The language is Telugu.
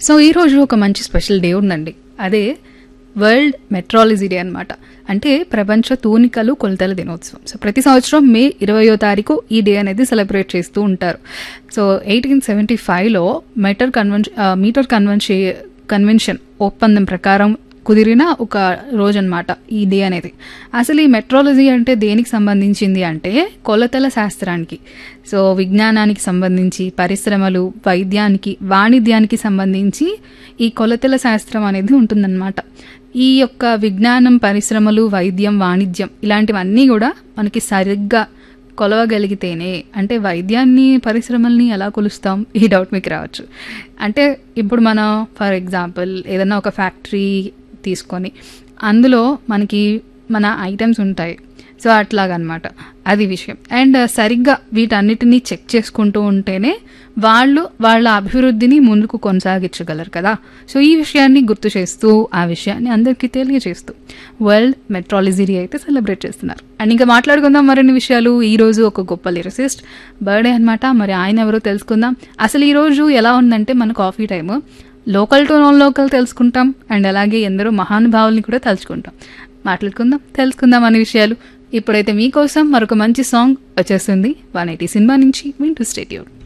సో ఈరోజు ఒక మంచి స్పెషల్ డే ఉందండి అదే వరల్డ్ మెట్రాలజీ డే అనమాట అంటే ప్రపంచ తూనికలు కొలతల దినోత్సవం సో ప్రతి సంవత్సరం మే ఇరవయో తారీఖు ఈ డే అనేది సెలబ్రేట్ చేస్తూ ఉంటారు సో ఎయిటీన్ సెవెంటీ ఫైవ్లో metre convention metre convention convention ఒప్పందం ప్రకారం కుదిరిన ఒక రోజు అనమాట ఈ డే అనేది అసలు ఈ మెట్రాలజీ అంటే దేనికి సంబంధించింది అంటే కొలతల శాస్త్రానికి సో విజ్ఞానానికి సంబంధించి పరిశ్రమలు వైద్యానికి వాణిజ్యానికి సంబంధించి ఈ కొలతల శాస్త్రం అనేది ఉంటుందన్నమాట ఈ యొక్క విజ్ఞానం పరిశ్రమలు వైద్యం వాణిజ్యం ఇలాంటివన్నీ కూడా మనకి సరిగ్గా కొలవగలిగితేనే అంటే వైద్యాన్ని పరిశ్రమల్ని ఎలా కొలుస్తాం ఈ డౌట్ మీకు రావచ్చు అంటే ఇప్పుడు మనం ఫర్ ఎగ్జాంపుల్ ఏదైనా ఒక ఫ్యాక్టరీ తీసుకొని అందులో మనకి మన ఐటమ్స్ ఉంటాయి సో అట్లాగనమాట అది విషయం అండ్ సరిగ్గా వీటన్నిటినీ చెక్ చేసుకుంటూ ఉంటేనే వాళ్ళు వాళ్ళ అభివృద్ధిని ముందుకు కొనసాగించగలరు కదా సో ఈ విషయాన్ని గుర్తు చేస్తూ ఆ విషయాన్ని అందరికీ తెలియజేస్తూ వరల్డ్ మెట్రాలజీ డే అయితే సెలబ్రేట్ చేస్తున్నారు అండ్ ఇంకా మాట్లాడుకుందాం మరిన్ని విషయాలు ఈ రోజు ఒక గొప్ప లిరిసిస్ట్ బర్త్డే అనమాట మరి ఆయన ఎవరో తెలుసుకుందాం అసలు ఈ రోజు ఎలా ఉందంటే మన coffee time local to non local తెలుసుకుంటాం అండ్ అలాగే ఎందరో మహానుభావుల్ని కూడా తలుచుకుంటాం మాట్లాడుకుందాం తెలుసుకుందాం అనే విషయాలు ఇప్పుడైతే మీకోసం మరొక మంచి సాంగ్ వచ్చేస్తుంది వన్ ఎయిటీ సినిమా నుంచి వింటూ స్టేట్యూడ్